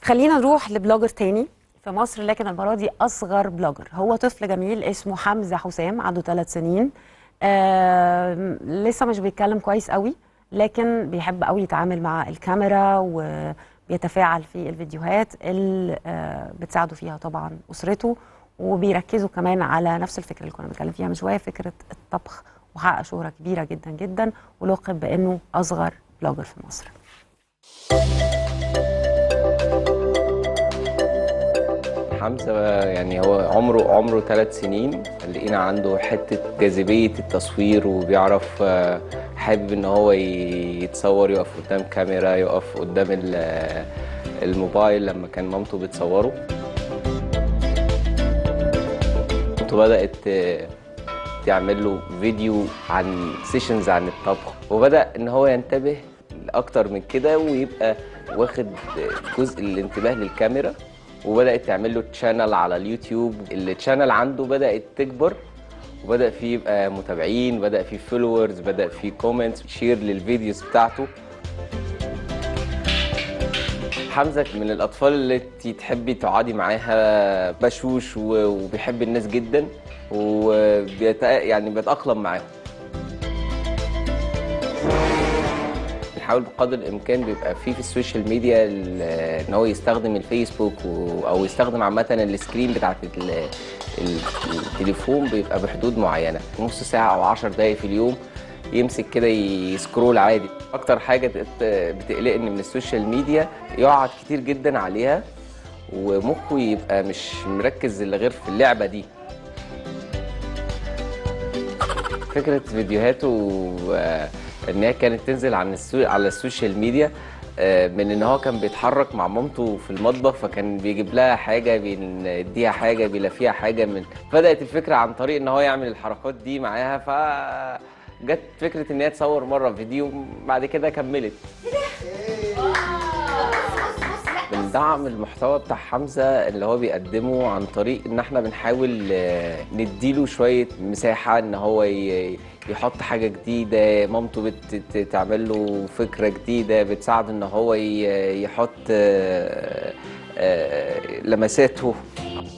خلينا نروح لبلوجر تاني في مصر لكن المرة دي أصغر بلوجر هو طفل جميل اسمه حمزة حسام عنده ثلاث سنين آه لسه مش بيتكلم كويس قوي لكن بيحب قوي يتعامل مع الكاميرا وبيتفاعل في الفيديوهات اللي آه بتساعده فيها طبعا أسرته وبيركزوا كمان على نفس الفكرة اللي كنا بنتكلم فيها من شوية فكرة الطبخ وحقق شهرة كبيرة جدا جدا ولقب بأنه أصغر بلوجر في مصر حمزة يعني هو عمره عمره ثلاث سنين لقينا عنده حتة جاذبية التصوير وبيعرف آه، حابب ان هو ي- يتصور يقف قدام كاميرا يقف قدام ال- الموبايل لما كان مامته بتصوره مامته بدأت آه، تعمل له فيديو عن سيشنز عن الطبخ وبدأ ان هو ينتبه اكتر من كده ويبقى واخد جزء الانتباه للكاميرا وبدأت تعمل له تشانل على اليوتيوب التشانل عنده بدأت تكبر وبدأ فيه يبقى متابعين بدأ فيه فولورز بدأ فيه كومنتس شير للفيديوز بتاعته حمزة من الأطفال اللي انتي تحبي تقعدي معاها بشوش و- وبيحب الناس جدا وبيت يعني بيتأقلم معاهم بنحاول بقدر الامكان بيبقى فيه في السوشيال ميديا ال- ان هو يستخدم الفيسبوك و- او يستخدم عامه السكرين بتاعت ال- ال- التليفون بيبقى بحدود معينه نص ساعه او 10 دقائق في اليوم يمسك كده يسكرول عادي اكتر حاجه بت- بتقلقني من السوشيال ميديا يقعد كتير جدا عليها ومخه يبقى مش مركز الا غير في اللعبه دي فكره فيديوهاته آه، ان هي كانت تنزل عن السو... على السوشيال ميديا آه، من ان هو كان بيتحرك مع مامته في المطبخ فكان بيجيب لها حاجه بيديها حاجه بيلفيها حاجه من بدات الفكره عن طريق ان هو يعمل الحركات دي معاها ف جت فكره ان هي تصور مره فيديو بعد كده كملت بندعم المحتوى بتاع حمزة اللي هو بيقدمه عن طريق ان احنا بنحاول آه، نديله شوية مساحة ان هو ي- يحط حاجة جديدة مامته بتعمل له فكرة جديدة بتساعده ان هو ي- يحط آه، آه، لمساته